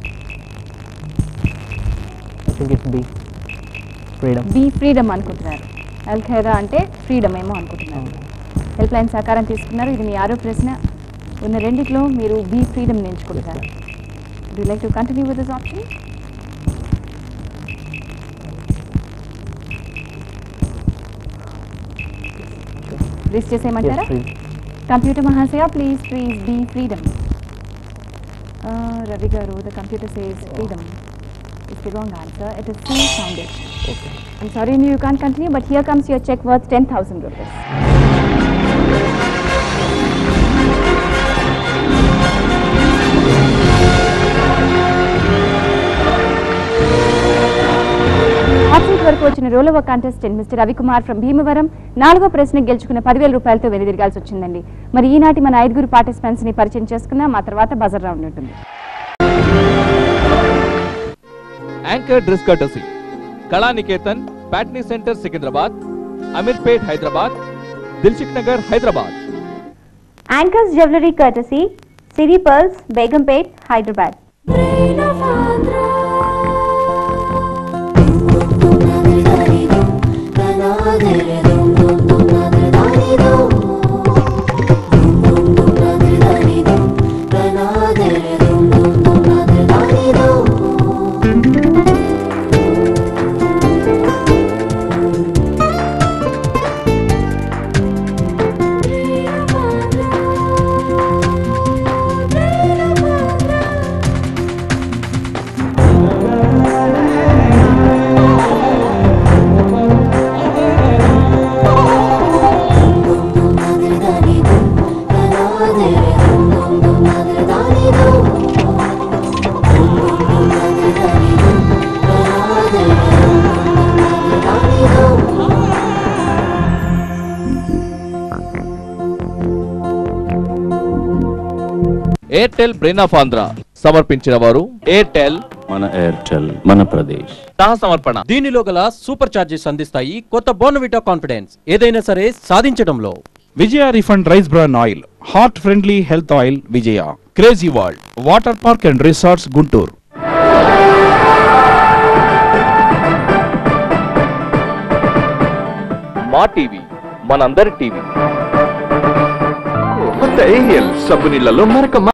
I think it's B freedom B freedom అనుకుంటున్నారు al Qaeda అంటే freedom ఏమో అనుకుంటున్నారు హెల్ప్ లైన్ సహకారం తీసుకున్నారు ఇది మీ ఆరో ప్రశ్న ఉన్న రెండిట్లో మీరు బి ఫ్రీడమ్ ఎంచుకుంటున్నారు do like to continue with this option రిస్ట్ చేసేయమంటారా కంప్యూటర్ మహాశయ please please B freedom Ravi garu the computer says freedom is the wrong answer. It is C foundation. Okay. I'm sorry you can't continue, but here comes your check worth 10,000 rupees. Hot seat వరకు వచ్చిన రోలవ contestant mister Ravikumar from Bhimavaram నాలుగో ప్రశ్న గెలుచుకున్న పదివేల రూపాయలతో వెనుదిరగాల్సి వచ్చిందండి మరి ఈనాటి మన ఐదుగురు పార్టిసిపెంట్స్ ని పరిచయం చేసుకుందాం ఆ తర్వాత బజర్ రౌండ్ ఉంటుంది anchor dress courtesy Kalaniketan Patny centre Secunderabad Ameerpet Hyderabad Dilsukhnagar Hyderabad Anchors Jewelry Courtesy, City Pearls, Begumpet, Hyderabad. Airtel brain of Andhra సమర్పించిన వారు ఎయిర్టెల్ మన ఎయిర్టెల్ మన ప్రదేశ్ సహ సమర్పణ దీనిలో గల సూపర్ చార్జెస్ అందిస్తాయి కొత్త బోర్నవిటా కాన్ఫిడెన్స్ ఏదైనా సరే సాధించడంలో Vijaya refined rice bran oil heart friendly health oil Vijaya crazy world water park and resorts Guntur Maa TV మనందరి టీవీ కొత్త ఏరియల్ సబ్బు నీళ్లలో మరొక